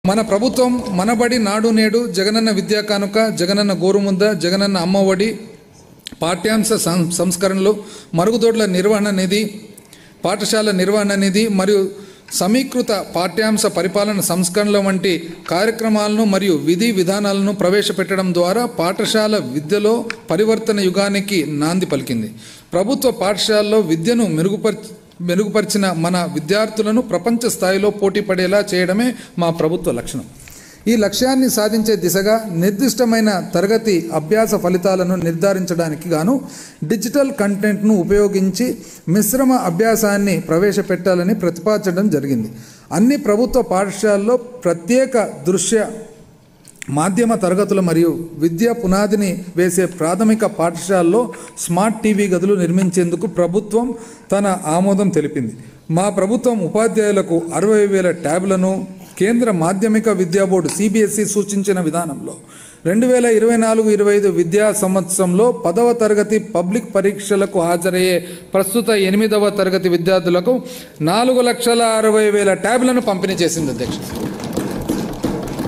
మన ప్రభుత్వం మనబడి నాడు నేడు జగనన్న విద్యా కానుక జగనన్న గోరుముద్ద జగనన్న అమ్మఒడి పాఠ్యాంశ సం- సంస్కరణలు మరుగుదొడ్ల నిర్వహణ నిధి పాఠశాల నిర్వహణ నిధి మరియు సమీకృత పాఠ్యాంశ పరిపాలన సంస్కరణల వంటి కార్యక్రమాలను మరియు విధి విధానాలను ప్రవేశపెట్టడం ద్వారా పాఠశాల విద్యలో పరివర్తన యుగానికి నాంది పలికింది ప్రభుత్వ పాఠశాలలో విద్యను మెరుగుపరిచి మెరుగుపరిచిన మన విద్యార్థులను ప్రపంచ స్థాయిలో పోటీ పడేలా చేయడమే మా ప్రభుత్వ లక్షణం ఈ లక్ష్యాన్ని సాధించే దిశగా నిర్దిష్టమైన తరగతి అభ్యాస ఫలితాలను నిర్ధారించడానికి గాను డిజిటల్ కంటెంట్ను ఉపయోగించి మిశ్రమ అభ్యాసాన్ని ప్రవేశపెట్టాలని ప్రతిపాదించడం జరిగింది అన్ని ప్రభుత్వ పాఠశాలల్లో ప్రత్యేక దృశ్య మాధ్యమ తరగతులు మరియు విద్యా పునాదిని వేసే ప్రాథమిక పాఠశాలలో స్మార్ట్ టీవీ గదులు నిర్మించేందుకు ప్రభుత్వం తన ఆమోదం తెలిపింది మా ప్రభుత్వం ఉపాధ్యాయులకు అరవై వేల ట్యాబ్లను కేంద్ర మాధ్యమిక విద్యా బోర్డు సిబిఎస్ఈ సూచించిన విధానంలో రెండు వేల ఇరవై నాలుగు ఇరవై ఐదు విద్యా సంవత్సరంలో పదవ తరగతి పబ్లిక్ పరీక్షలకు హాజరయ్యే ప్రస్తుత ఎనిమిదవ తరగతి విద్యార్థులకు నాలుగు లక్షల అరవై వేల ట్యాబ్లను పంపిణీ చేసింది అధ్యక్ష